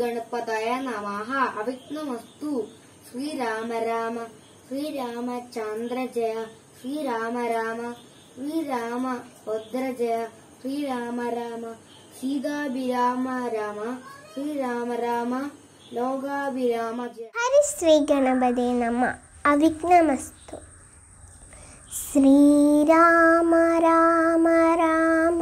ഗണപതയ നമഃ അവിഘ്നമസ്തു ശ്രീരാമ രാമ ശ്രീരാമചന്ദ്ര ജയ ശ്രീരാമ രാമ ശ്രീരാമ ഭദ്ര ജയ ശ്രീരാമ രാമ സീതാഭിരാമ രാമ ശ്രീരാമ രാമ ലോകാഭിരാമ ജയ ഹരി ശ്രീ ഗണപതി നമ അവിഘ്നമസ്തു ശ്രീരാമ രാമ രാമ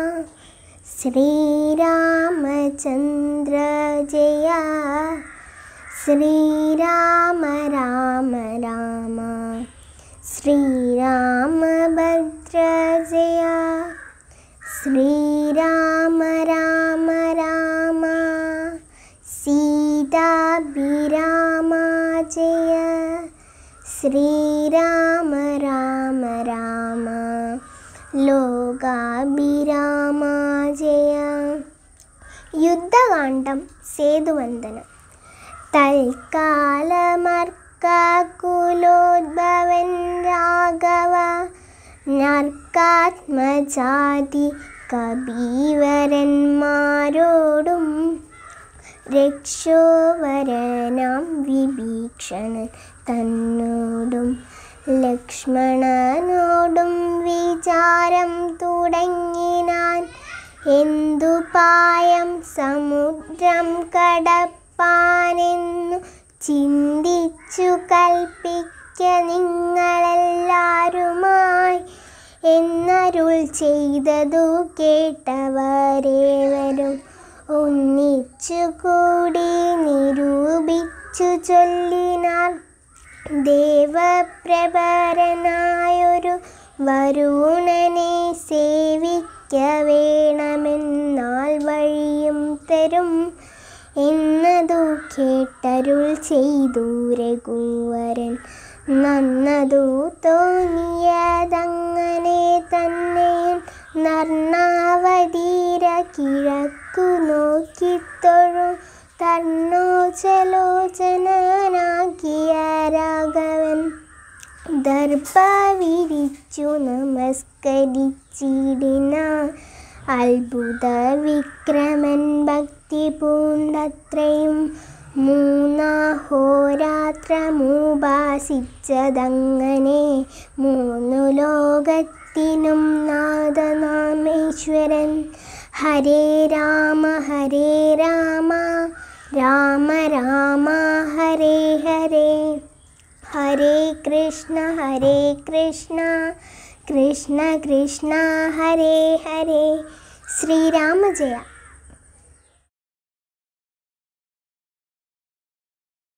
ശ്രീരാമചന്ദ്ര ജയ ശ്രീരാമ രാമ രാമ ശ്രീരാമഭദ്ര ജയ ശ്രീരാമ രാമ രാമ സീതാഭിരാമ ജയ ശ്രീരാമ രാമ രാമ ലോകാഭിരാമ ജയ യുദ്ധകാന്ഡം സേതുവന്ദനം തൽക്കാലമർക്കുലോദ്ഭവൻ രാഘവ നർക്കാത്മജാതി കബീവരന്മാരോടും രക്ഷോവരനാം വിഭീഷണൻ തന്നോടും ലക്ഷ്മണനോടും വിചാരം തുടങ്ങിനാൻ എന്തു പായം സമുദ്രം കടപ്പാനെന്നു ചിന്തിച്ചു കൽപ്പിക്ക നിങ്ങളെല്ലാരുമായി എന്നരുൾ ചെയ്തതു കേട്ടവരേവരും ഒന്നിച്ചു കൂടി നിരൂപിച്ചു ചൊല്ലിനാർ ദേവപ്രഭരനായൊരു വരുണനെ സേവിക്ക വേണമെന്നാൽ വഴിയും തരും എന്നതു കേട്ടരുൾ ചെയ്തു രഘുവരൻ നന്നതു തോന്നിയതങ്ങനെ തന്നെയും നർണാവതീര കിഴക്കു നോക്കിത്തൊഴു തർണോചലോചനാക്കിയ രാഘവൻ ദർഭ വിരിച്ചു നമസ്കരിച്ചിടിന അത്ഭുത വിക്രമൻ ഭക്തി പൂണ്ടത്രയും മൂന്നാഹോരാത്രമുപാസിച്ചതങ്ങനെ മൂന്നു ലോകത്തിനും നാദനാമേശ്വരൻ ഹരേ രാമ ഹരേ രാമ രാമ രാമ ഹരേ ഹരേ ഹരേ കൃഷ്ണ ഹരേ കൃഷ്ണ കൃഷ്ണ കൃഷ്ണ ഹരേ ഹരേ ശ്രീരാമ ജയ